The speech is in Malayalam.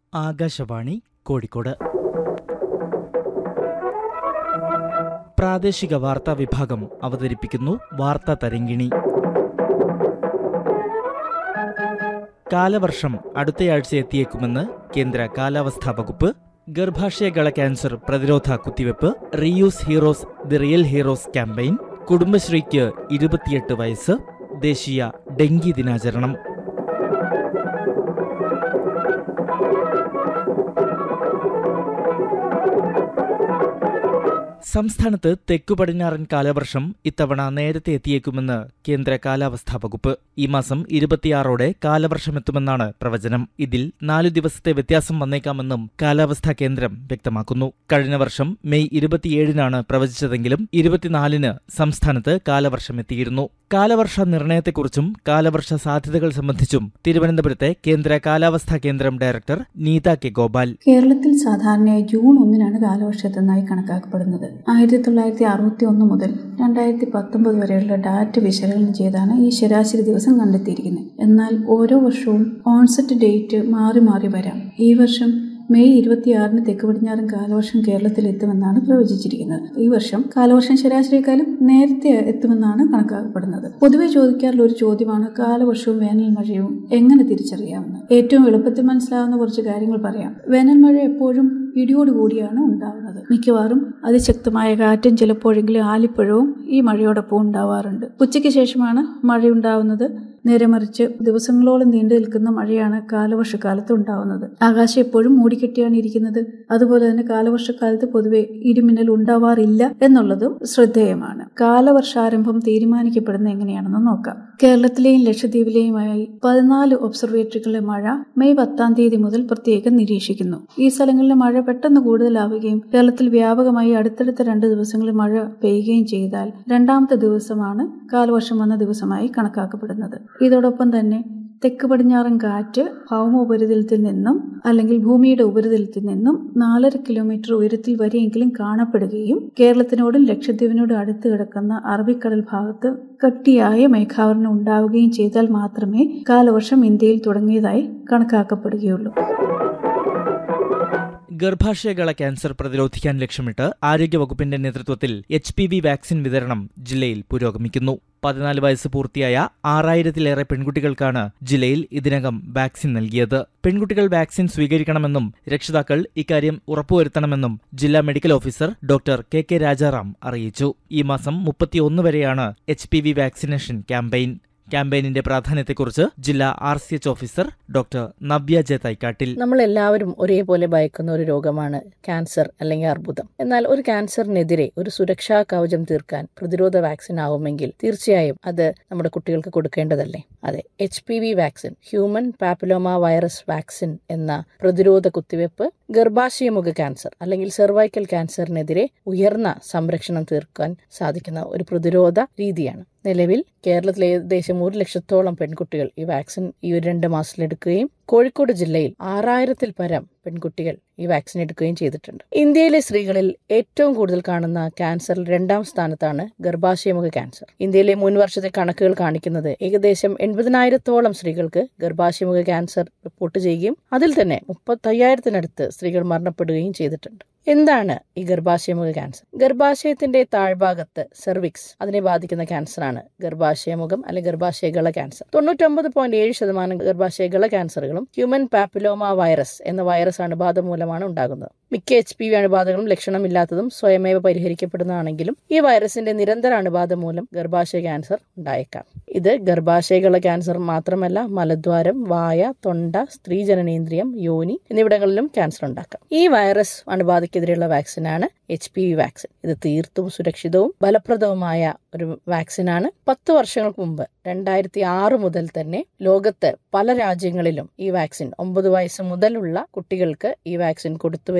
ആകാശവാണി കോഴിക്കോട് പ്രാദേശിക വാർത്താ വിഭാഗം അവതരിപ്പിക്കുന്നു വാർത്താ തരങ്കിണി കാലവർഷം അടുത്തയാഴ്ച എത്തിയേക്കുമെന്ന് കേന്ദ്ര കാലാവസ്ഥാ വകുപ്പ് ഗർഭാശയകള ക്യാൻസർ പ്രതിരോധ കുത്തിവെപ്പ് reuse heroes the real heroes campaign കുടുംബശ്രീക്ക് ഇരുപത്തിയെട്ട് വയസ്സ് ദേശീയ ഡെങ്കി ദിനാചരണം സംസ്ഥാനത്ത് തെക്കു പടിഞ്ഞാറൻ കാലവർഷം ഇത്തവണ നേരത്തെ എത്തിയേക്കുമെന്ന് കേന്ദ്ര കാലാവസ്ഥാ വകുപ്പ് ഈ മാസം ഇരുപത്തിയാറോടെ കാലവർഷമെത്തുമെന്നാണ് പ്രവചനം ഇതിൽ നാലു ദിവസത്തെ വ്യത്യാസം വന്നേക്കാമെന്നും കാലാവസ്ഥാ കേന്ദ്രം വ്യക്തമാക്കുന്നു കഴിഞ്ഞ വർഷം മെയ് ഇരുപത്തിയേഴിനാണ് പ്രവചിച്ചതെങ്കിലും ഇരുപത്തിനാലിന് സംസ്ഥാനത്ത് കാലവർഷം എത്തിയിരുന്നു കാലവർഷ നിർണയത്തെക്കുറിച്ചും കാലവർഷ സാധ്യതകൾ സംബന്ധിച്ചും തിരുവനന്തപുരത്തെ കേന്ദ്ര കാലാവസ്ഥാ കേന്ദ്രം ഡയറക്ടർ നീത കെ ഗോപാൽ കേരളത്തിൽ സാധാരണയായി ജൂൺ ഒന്നിനാണ് കാലവർഷത്തെന്നായി കണക്കാക്കപ്പെടുന്നത് ആയിരത്തി തൊള്ളായിരത്തി അറുപത്തി ഒന്ന് മുതൽ രണ്ടായിരത്തി പത്തൊമ്പത് വരെയുള്ള ഡാറ്റ വിശകലനം ചെയ്താണ് ഈ ശരാശരി ദിവസം കണ്ടെത്തിയിരിക്കുന്നത് എന്നാൽ ഓരോ വർഷവും ഓൺസെറ്റ് ഡേറ്റ് മാറി മാറി വരാം ഈ വർഷം മെയ് ഇരുപത്തിയാറിന് തെക്ക് പടിഞ്ഞാറൻ കാലവർഷം കേരളത്തിൽ എത്തുമെന്നാണ് പ്രവചിച്ചിരിക്കുന്നത് ഈ വർഷം കാലവർഷം ശരാശരിക്കാലം നേരത്തെ എത്തുമെന്നാണ് കണക്കാക്കപ്പെടുന്നത് പൊതുവെ ചോദിക്കാറുള്ള ഒരു ചോദ്യമാണ് കാലവർഷവും വേനൽ മഴയും എങ്ങനെ തിരിച്ചറിയാമെന്ന് ഏറ്റവും എളുപ്പത്തിൽ മനസ്സിലാവുന്ന കുറച്ച് കാര്യങ്ങൾ പറയാം വേനൽ മഴ എപ്പോഴും ഇടിയോടുകൂടിയാണ് ഉണ്ടാവുന്നത് മിക്കവാറും അതിശക്തമായ കാറ്റും ചിലപ്പോഴെങ്കിലും ആലിപ്പഴവും ഈ മഴയോടൊപ്പം ഉണ്ടാവാറുണ്ട് ഉച്ചയ്ക്ക് ശേഷമാണ് മഴയുണ്ടാവുന്നത് നേരെ മറിച്ച് ദിവസങ്ങളോളം നീണ്ടു നിൽക്കുന്ന മഴയാണ് കാലവർഷക്കാലത്ത് ഉണ്ടാവുന്നത് ആകാശം എപ്പോഴും മൂടിക്കെട്ടിയാണ് ഇരിക്കുന്നത് അതുപോലെ തന്നെ കാലവർഷക്കാലത്ത് പൊതുവെ ഇടിമിന്നൽ ഉണ്ടാവാറില്ല എന്നുള്ളതും ശ്രദ്ധേയമാണ് കാലവർഷാരംഭം തീരുമാനിക്കപ്പെടുന്നത് എങ്ങനെയാണെന്ന് നോക്കാം കേരളത്തിലെയും ലക്ഷദ്വീപിലെയുമായി പതിനാല് ഒബ്സർവേറ്ററികളിലെ മഴ മെയ് പത്താം തീയതി മുതൽ പ്രത്യേകം നിരീക്ഷിക്കുന്നു ഈ സ്ഥലങ്ങളിലെ മഴ പെട്ടെന്ന് കൂടുതലാവുകയും കേരളത്തിൽ വ്യാപകമായി അടുത്തടുത്ത രണ്ട് ദിവസങ്ങളിൽ മഴ പെയ്യുകയും ചെയ്താൽ രണ്ടാമത്തെ ദിവസമാണ് കാലവർഷം വന്ന ദിവസമായി കണക്കാക്കപ്പെടുന്നത് ഇതോടൊപ്പം തന്നെ തെക്ക് പടിഞ്ഞാറൻ കാറ്റ് ഭൗമോപരിതലത്തിൽ നിന്നും അല്ലെങ്കിൽ ഭൂമിയുടെ ഉപരിതലത്തിൽ നിന്നും നാലര കിലോമീറ്റർ ഉയരത്തിൽ വരെയെങ്കിലും കാണപ്പെടുകയും കേരളത്തിനോടും ലക്ഷദ്വീപിനോടും അടുത്ത് കിടക്കുന്ന അറബിക്കടൽ ഭാഗത്ത് കട്ടിയായ മേഘാവരണം ഉണ്ടാവുകയും ചെയ്താൽ മാത്രമേ കാലവർഷം ഇന്ത്യയിൽ തുടങ്ങിയതായി കണക്കാക്കപ്പെടുകയുള്ളൂ ഗർഭാശയകള ക്യാൻസർ പ്രതിരോധിക്കാൻ ലക്ഷ്യമിട്ട് ആരോഗ്യവകുപ്പിന്റെ നേതൃത്വത്തിൽ എച്ച് പി വി വാക്സിൻ വിതരണം ജില്ലയിൽ പുരോഗമിക്കുന്നു പതിനാല് വയസ്സ് പൂർത്തിയായ ആറായിരത്തിലേറെ പെൺകുട്ടികൾക്കാണ് ജില്ലയിൽ ഇതിനകം വാക്സിൻ നൽകിയത് പെൺകുട്ടികൾ വാക്സിൻ സ്വീകരിക്കണമെന്നും രക്ഷിതാക്കൾ ഇക്കാര്യം ഉറപ്പുവരുത്തണമെന്നും ജില്ലാ medical officer doctor K K Rajaram അറിയിച്ചു ഈ മാസം മുപ്പത്തിയൊന്ന് വരെയാണ് H P V vaccination campaign ക്യാമ്പയിനിന്റെ പ്രാധാന്യത്തെക്കുറിച്ച് ജില്ലാ R C H officer doctor Navya J Thaikattil നമ്മൾ എല്ലാവരും ഒരേപോലെ ഭയക്കുന്ന ഒരു രോഗമാണ് ക്യാൻസർ അല്ലെങ്കിൽ അർബുദം എന്നാൽ ഒരു ക്യാൻസറിനെതിരെ ഒരു സുരക്ഷാ കവചം തീർക്കാൻ പ്രതിരോധ വാക്സിൻ ആവുമെങ്കിൽ തീർച്ചയായും അത് നമ്മുടെ കുട്ടികൾക്ക് കൊടുക്കേണ്ടതല്ലേ അതെ H P V vaccine human papilloma virus vaccine എന്ന പ്രതിരോധ കുത്തിവെപ്പ് ഗർഭാശയമുഖ ക്യാൻസർ അല്ലെങ്കിൽ സെർവൈക്കൽ ക്യാൻസറിനെതിരെ ഉയർന്ന സംരക്ഷണം തീർക്കാൻ സാധിക്കുന്ന ഒരു പ്രതിരോധ രീതിയാണ് നിലവിൽ കേരളത്തിലെ ഏകദേശം ഒരു ലക്ഷത്തോളം പെൺകുട്ടികൾ ഈ വാക്സിൻ ഈ ഒരു രണ്ട് മാസത്തിൽ എടുക്കുകയും കോഴിക്കോട് ജില്ലയിൽ ആറായിരത്തിൽ പരം പെൺകുട്ടികൾ ഈ വാക്സിൻ എടുക്കുകയും ചെയ്തിട്ടുണ്ട് ഇന്ത്യയിലെ സ്ത്രീകളിൽ ഏറ്റവും കൂടുതൽ കാണുന്ന ക്യാൻസറിൽ രണ്ടാം സ്ഥാനത്താണ് ഗർഭാശയമുഖ ക്യാൻസർ ഇന്ത്യയിലെ മുൻ വർഷത്തെ കണക്കുകൾ കാണിക്കുന്നത് ഏകദേശം എൺപതിനായിരത്തോളം സ്ത്രീകൾക്ക് ഗർഭാശയമുഖ ക്യാൻസർ റിപ്പോർട്ട് ചെയ്യുകയും അതിൽ തന്നെ മുപ്പത്തയ്യായിരത്തിനടുത്ത് സ്ത്രീകൾ മരണപ്പെടുകയും ചെയ്തിട്ടുണ്ട് എന്താണ് ഈ ഗർഭാശയമുഖ ക്യാൻസർ ഗർഭാശയത്തിന്റെ താഴ്ഭാഗത്ത് സെർവിക്സ് അതിനെ ബാധിക്കുന്ന ക്യാൻസറാണ് ഗർഭാശയമുഖം അല്ലെങ്കിൽ ഗർഭാശയകള ക്യാൻസർ തൊണ്ണൂറ്റൊമ്പത് പോയിന്റ് ഏഴ് ശതമാനം ഗർഭാശയകള ക്യാൻസറുകളും ഹ്യൂമൻ പാപ്പിലോമ വൈറസ് എന്ന വൈറസ് അണുബാധ മൂലമാണ് ഉണ്ടാകുന്നത് മിക്ക എച്ച് പി വി അണുബാധകളും ലക്ഷണമില്ലാത്തതും സ്വയമേവ പരിഹരിക്കപ്പെടുന്നതാണെങ്കിലും ഈ വൈറസിന്റെ നിരന്തര അണുബാധ മൂലം ഗർഭാശയ ക്യാൻസർ ഉണ്ടായേക്കാം ഇത് ഗർഭാശയകള ക്യാൻസർ മാത്രമല്ല മലദ്വാരം വായ തൊണ്ട സ്ത്രീ ജനനേന്ദ്രിയം യോനി എന്നിവിടങ്ങളിലും ക്യാൻസർ ഉണ്ടാക്കാം ഈ വൈറസ് അണുബാധയ്ക്കെതിരെയുള്ള വാക്സിനാണ് എച്ച് പി വി വാക്സിൻ ഇത് തീർത്തും സുരക്ഷിതവും ഫലപ്രദവുമായ ഒരു വാക്സിനാണ് പത്ത് വർഷങ്ങൾക്ക് മുമ്പ് രണ്ടായിരത്തി ആറ് മുതൽ തന്നെ ലോകത്ത് പല രാജ്യങ്ങളിലും ഈ വാക്സിൻ ഒമ്പത് വയസ്സ് മുതലുള്ള കുട്ടികൾക്ക് ഈ വാക്സിൻ കൊടുത്തു